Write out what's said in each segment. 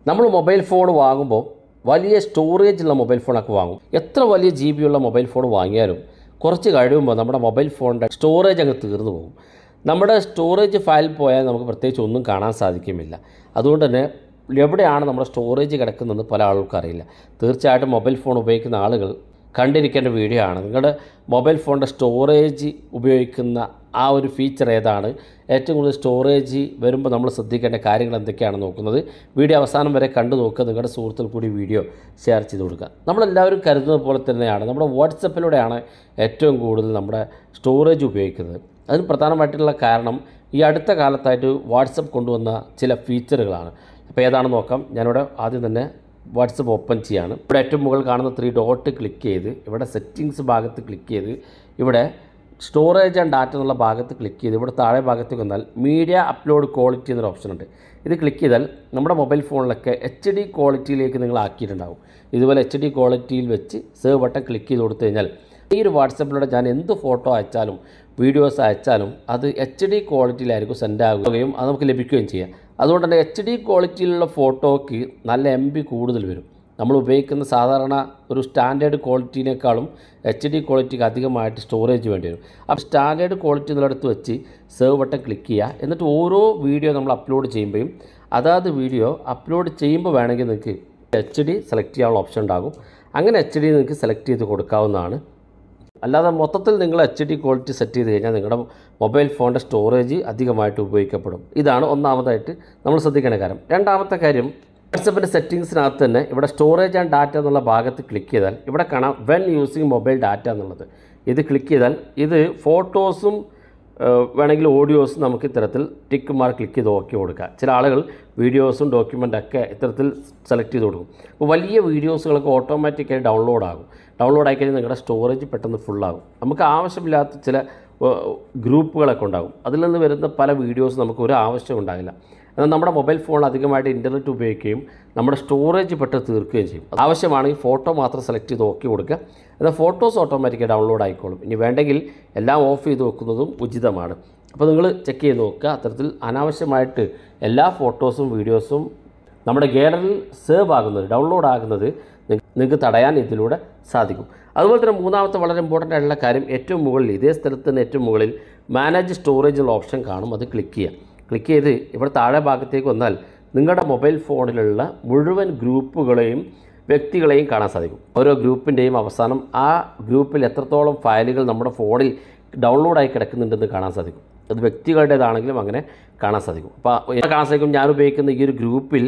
നമ്മൾ mobile phone വാങ്ങുമ്പോൾ വലിയ സ്റ്റോറേജുള്ള മൊബൈൽ ഫോണൊക്കെ വാങ്ങും എത്ര വലിയ ജി ബി ഉള്ള മൊബൈൽ ഫോൺ വാങ്ങിയാലും കുറച്ച് കഴിയുമ്പോൾ നമ്മുടെ മൊബൈൽ ഫോണിൻ്റെ സ്റ്റോറേജ് അങ്ങ് തീർന്നു പോകും നമ്മുടെ സ്റ്റോറേജ് ഫയൽ പോയാൽ നമുക്ക് പ്രത്യേകിച്ച് ഒന്നും കാണാൻ സാധിക്കുമില്ല അതുകൊണ്ട് തന്നെ എവിടെയാണ് നമ്മുടെ സ്റ്റോറേജ് കിടക്കുന്നതെന്ന് പല ആളുകൾക്കും അറിയില്ല തീർച്ചയായിട്ടും മൊബൈൽ ഫോൺ ഉപയോഗിക്കുന്ന ആളുകൾ കണ്ടിരിക്കേണ്ട വീഡിയോ ആണ് നിങ്ങളുടെ മൊബൈൽ ഫോണിൻ്റെ സ്റ്റോറേജ് ഉപയോഗിക്കുന്ന ആ ഒരു ഫീച്ചർ ഏതാണ് ഏറ്റവും കൂടുതൽ സ്റ്റോറേജ് വരുമ്പോൾ നമ്മൾ ശ്രദ്ധിക്കേണ്ട കാര്യങ്ങൾ എന്തൊക്കെയാണെന്ന് നോക്കുന്നത് വീഡിയോ അവസാനം വരെ കണ്ടു നോക്കുക നിങ്ങളുടെ സുഹൃത്തുക്കൾ കൂടി വീഡിയോ ഷെയർ ചെയ്ത് കൊടുക്കുക നമ്മളെല്ലാവരും കരുതുന്നത് പോലെ തന്നെയാണ് നമ്മുടെ വാട്സപ്പിലൂടെയാണ് ഏറ്റവും കൂടുതൽ നമ്മുടെ സ്റ്റോറേജ് ഉപയോഗിക്കുന്നത് അതിന് പ്രധാനമായിട്ടുള്ള കാരണം ഈ അടുത്ത കാലത്തായിട്ട് വാട്സപ്പ് കൊണ്ടുവന്ന ചില ഫീച്ചറുകളാണ് അപ്പോൾ ഏതാണെന്ന് നോക്കാം ഞാനിവിടെ ആദ്യം തന്നെ വാട്സപ്പ് ഓപ്പൺ ചെയ്യാണ് ഇവിടെ ഏറ്റവും മുകളിൽ കാണുന്ന ത്രീ ഡോട്ട് ക്ലിക്ക് ചെയ്ത് ഇവിടെ സെറ്റിങ്സ് ഭാഗത്ത് ക്ലിക്ക് ചെയ്ത് ഇവിടെ സ്റ്റോറേജ് ആൻഡ് ഡാറ്റ എന്നുള്ള ഭാഗത്ത് ക്ലിക്ക് ചെയ്ത് ഇവിടെ താഴെ ഭാഗത്തേക്ക് വന്നാൽ മീഡിയ അപ്ലോഡ് ക്വാളിറ്റി എന്നൊരു ഓപ്ഷൻ ഉണ്ട് ഇത് ക്ലിക്ക് ചെയ്താൽ നമ്മുടെ മൊബൈൽ ഫോണിലൊക്കെ എച്ച് ഡി ക്വാളിറ്റിയിലേക്ക് നിങ്ങൾ ആക്കിയിട്ടുണ്ടാവും ഇതുപോലെ എച്ച് ഡി ക്വാളിറ്റിയിൽ വെച്ച് സേവ് ബട്ടൺ ക്ലിക്ക് ചെയ്ത് കൊടുത്തു കഴിഞ്ഞാൽ ഈ ഒരു വാട്സപ്പിലൂടെ ഞാൻ എന്ത് ഫോട്ടോ അയച്ചാലും വീഡിയോസ് അയച്ചാലും അത് എച്ച് ഡി ക്വാളിറ്റിയിലായിരിക്കും സെൻഡ് ആകുകയും അത് നമുക്ക് ലഭിക്കുകയും ചെയ്യാം അതുകൊണ്ട് തന്നെ എച്ച് ഡി ക്വാളിറ്റിയിലുള്ള ഫോട്ടോയ്ക്ക് നല്ല എം ബി കൂടുതൽ വരും നമ്മൾ ഉപയോഗിക്കുന്ന സാധാരണ ഒരു സ്റ്റാൻഡേർഡ് ക്വാളിറ്റിനേക്കാളും എച്ച് ഡി ക്വാളിറ്റിക്ക് അധികമായിട്ട് സ്റ്റോറേജ് വേണ്ടി വരും അപ്പോൾ സ്റ്റാൻഡേർഡ് ക്വാളിറ്റി എന്നുള്ളടത്ത് വെച്ച് സേവ് ബട്ടൺ ക്ലിക്ക് ചെയ്യുക എന്നിട്ട് ഓരോ വീഡിയോ നമ്മൾ അപ്ലോഡ് ചെയ്യുമ്പോഴും അതാത് വീഡിയോ അപ്ലോഡ് ചെയ്യുമ്പോൾ വേണമെങ്കിൽ നിങ്ങൾക്ക് എച്ച് ഡി സെലക്ട് ചെയ്യാനുള്ള ഓപ്ഷൻ ഉണ്ടാകും അങ്ങനെ എച്ച് ഡി നിങ്ങൾക്ക് സെലക്ട് ചെയ്ത് കൊടുക്കാവുന്നതാണ് അല്ലാതെ മൊത്തത്തിൽ നിങ്ങൾ എച്ച് ഡി ക്വാളിറ്റി സെറ്റ് ചെയ്ത് കഴിഞ്ഞാൽ നിങ്ങളുടെ മൊബൈൽ ഫോണിൻ്റെ സ്റ്റോറേജ് അധികമായിട്ട് ഉപയോഗിക്കപ്പെടും ഇതാണ് ഒന്നാമതായിട്ട് നമ്മൾ ശ്രദ്ധിക്കേണ്ട കാര്യം രണ്ടാമത്തെ കാര്യം വാട്സപ്പിൻ്റെ സെറ്റിങ്സിനകത്ത് തന്നെ ഇവിടെ സ്റ്റോറേജ് ആൻഡ് ഡാറ്റ എന്നുള്ള ഭാഗത്ത് ക്ലിക്ക് ചെയ്താൽ ഇവിടെ കാണാം വെൻ യൂസിങ് മൊബൈൽ ഡാറ്റ എന്നുള്ളത് ഇത് ക്ലിക്ക് ചെയ്താൽ ഇത് ഫോട്ടോസും ഏഹ് വേണമെങ്കിൽ ഓഡിയോസ് നമുക്ക് ഇത്തരത്തിൽ ടിക്ക് മാർക്ക് ക്ലിക്ക് ചെയ്ത് ഓക്കെ കൊടുക്കുക ചില ആളുകൾ വീഡിയോസും ഡോക്യുമെൻ്റൊക്കെ ഇത്തരത്തിൽ സെലക്ട് ചെയ്ത് കൊടുക്കും അപ്പോൾ വലിയ വീഡിയോസുകളൊക്കെ ഓട്ടോമാറ്റിക്കായി ഡൗൺലോഡ് ആകും ഡൗൺലോഡ് ആയി കഴിഞ്ഞാൽ നിങ്ങളുടെ സ്റ്റോറേജ് പെട്ടെന്ന് ഫുള്ളാകും നമുക്ക് ആവശ്യമില്ലാത്ത ചില ഏഹ്, ഗ്രൂപ്പുകളൊക്കെ ഉണ്ടാകും അതിൽ നിന്ന് വരുന്ന പല വീഡിയോസ് നമുക്ക് ഒരു ആവശ്യം ഉണ്ടാകില്ല എന്നാൽ നമ്മുടെ മൊബൈൽ ഫോൺ അധികമായിട്ട് ഇൻ്റർനെറ്റ് ഉപയോഗിക്കുകയും നമ്മുടെ സ്റ്റോറേജ് പെട്ടെന്ന് തീർക്കുകയും ചെയ്യും ആവശ്യമാണെങ്കിൽ ഫോട്ടോ മാത്രം സെലക്ട് ചെയ്ത് ഓക്കെ കൊടുക്കുക എന്നാൽ ഫോട്ടോസ് ഓട്ടോമാറ്റിക്കായി ഡൗൺലോഡ് ആയിക്കോളും ഇനി വേണ്ടെങ്കിൽ എല്ലാം ഓഫ് ചെയ്ത് വെക്കുന്നതും ഉചിതമാണ് അപ്പോൾ നിങ്ങൾ ചെക്ക് ചെയ്ത് നോക്കുക അത്തരത്തിൽ അനാവശ്യമായിട്ട് എല്ലാ ഫോട്ടോസും വീഡിയോസും നമ്മുടെ ഗാലറിയിൽ സേവ് ആകുന്നത് ഡൗൺലോഡ് ആകുന്നത് നി- നിങ്ങൾക്ക് തടയാൻ ഇതിലൂടെ സാധിക്കും അതുപോലെ തന്നെ മൂന്നാമത്തെ വളരെ ഇമ്പോർട്ടൻ്റ് ആയിട്ടുള്ള കാര്യം ഏറ്റവും മുകളിൽ ഇതേ സ്ഥലത്ത് തന്നെ ഏറ്റവും മുകളിൽ മാനേജ് സ്റ്റോറേജ് എന്നുള്ള ഓപ്ഷൻ കാണും അത് ക്ലിക്ക് ചെയ്യുക ക്ലിക്ക് ചെയ്ത് ഇവിടെ താഴെ ഭാഗത്തേക്ക് വന്നാൽ നിങ്ങളുടെ മൊബൈൽ ഫോണിലുള്ള മുഴുവൻ ഗ്രൂപ്പുകളെയും വ്യക്തികളെയും കാണാൻ സാധിക്കും ഓരോ ഗ്രൂപ്പിൻ്റെയും അവസാനം ആ ഗ്രൂപ്പിൽ എത്രത്തോളം ഫയലുകൾ നമ്മുടെ ഫോണിൽ ഡൗൺലോഡായി കിടക്കുന്നുണ്ടെന്ന് കാണാൻ സാധിക്കും അത് വ്യക്തികളുടേതാണെങ്കിലും അങ്ങനെ കാണാൻ സാധിക്കും അപ്പോൾ എന്നെ കാണാൻ സാധിക്കും ഞാൻ ഉപയോഗിക്കുന്ന ഈ ഒരു ഗ്രൂപ്പിൽ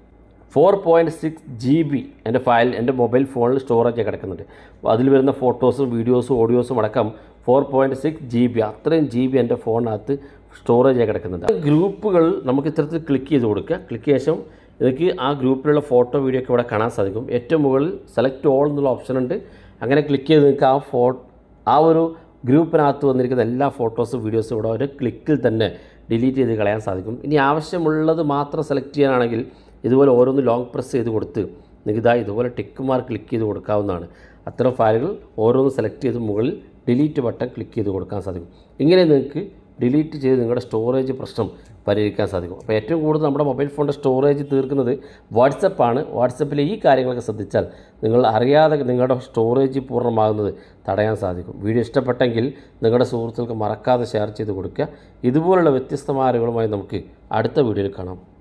four point six G B എൻ്റെ ഫയൽ എൻ്റെ മൊബൈൽ ഫോണിൽ സ്റ്റോറേജ് കിടക്കുന്നുണ്ട് അപ്പോൾ അതിൽ വരുന്ന ഫോട്ടോസും വീഡിയോസും ഓഡിയോസും അടക്കം four point six G B അത്രയും ജി ബി എൻ്റെ ഫോണിനകത്ത് സ്റ്റോറേജ് കിടക്കുന്നുണ്ട് ആ ഗ്രൂപ്പുകൾ നമുക്ക് ഇത്തരത്തിൽ ക്ലിക്ക് ചെയ്ത് കൊടുക്കുക ക്ലിക്ക് ശേഷം എനിക്ക് ആ ഗ്രൂപ്പിലുള്ള ഫോട്ടോ വീഡിയോ ഒക്കെ ഇവിടെ കാണാൻ സാധിക്കും ഏറ്റവും മുകളിൽ സെലക്ട് ഓൾ എന്നുള്ള ഓപ്ഷൻ ഉണ്ട് അങ്ങനെ ക്ലിക്ക് ചെയ്ത് നിങ്ങൾക്ക് ആ ഫോ ആ ഒരു ഗ്രൂപ്പിനകത്ത് വന്നിരിക്കുന്ന എല്ലാ ഫോട്ടോസും വീഡിയോസും ഇവിടെ ഒരു ക്ലിക്കിൽ തന്നെ ഡിലീറ്റ് ചെയ്ത് കളയാൻ സാധിക്കും ഇനി ആവശ്യമുള്ളത് മാത്രം സെലക്ട് ചെയ്യാനാണെങ്കിൽ ഇതുപോലെ ഓരോന്ന് ലോങ് പ്രസ് ചെയ്ത് കൊടുത്ത് നിങ്ങൾക്ക് ഇതാ ഇതുപോലെ ടിക്ക് മാർക്ക് ക്ലിക്ക് ചെയ്ത് കൊടുക്കാവുന്നതാണ് അത്തരം ഫയലുകൾ ഓരോന്ന് സെലക്ട് ചെയ്ത് മുകളിൽ ഡിലീറ്റ് ബട്ടൺ ക്ലിക്ക് ചെയ്ത് കൊടുക്കാൻ സാധിക്കും ഇങ്ങനെ നിങ്ങൾക്ക് ഡിലീറ്റ് ചെയ്ത് നിങ്ങളുടെ സ്റ്റോറേജ് പ്രശ്നം പരിഹരിക്കാൻ സാധിക്കും അപ്പോൾ ഏറ്റവും കൂടുതൽ നമ്മുടെ മൊബൈൽ ഫോണിൻ്റെ സ്റ്റോറേജ് തീർക്കുന്നത് വാട്സപ്പാണ് വാട്സപ്പിലെ ഈ കാര്യങ്ങളൊക്കെ ശ്രദ്ധിച്ചാൽ നിങ്ങൾ അറിയാതെ നിങ്ങളുടെ സ്റ്റോറേജ് പൂർണ്ണമാകുന്നത് തടയാൻ സാധിക്കും വീഡിയോ ഇഷ്ടപ്പെട്ടെങ്കിൽ നിങ്ങളുടെ സുഹൃത്തുക്കൾക്ക് മറക്കാതെ ഷെയർ ചെയ്ത് കൊടുക്കുക ഇതുപോലുള്ള വ്യത്യസ്തമായ അറിവുകളുമായി നമുക്ക് അടുത്ത വീഡിയോയിൽ കാണാം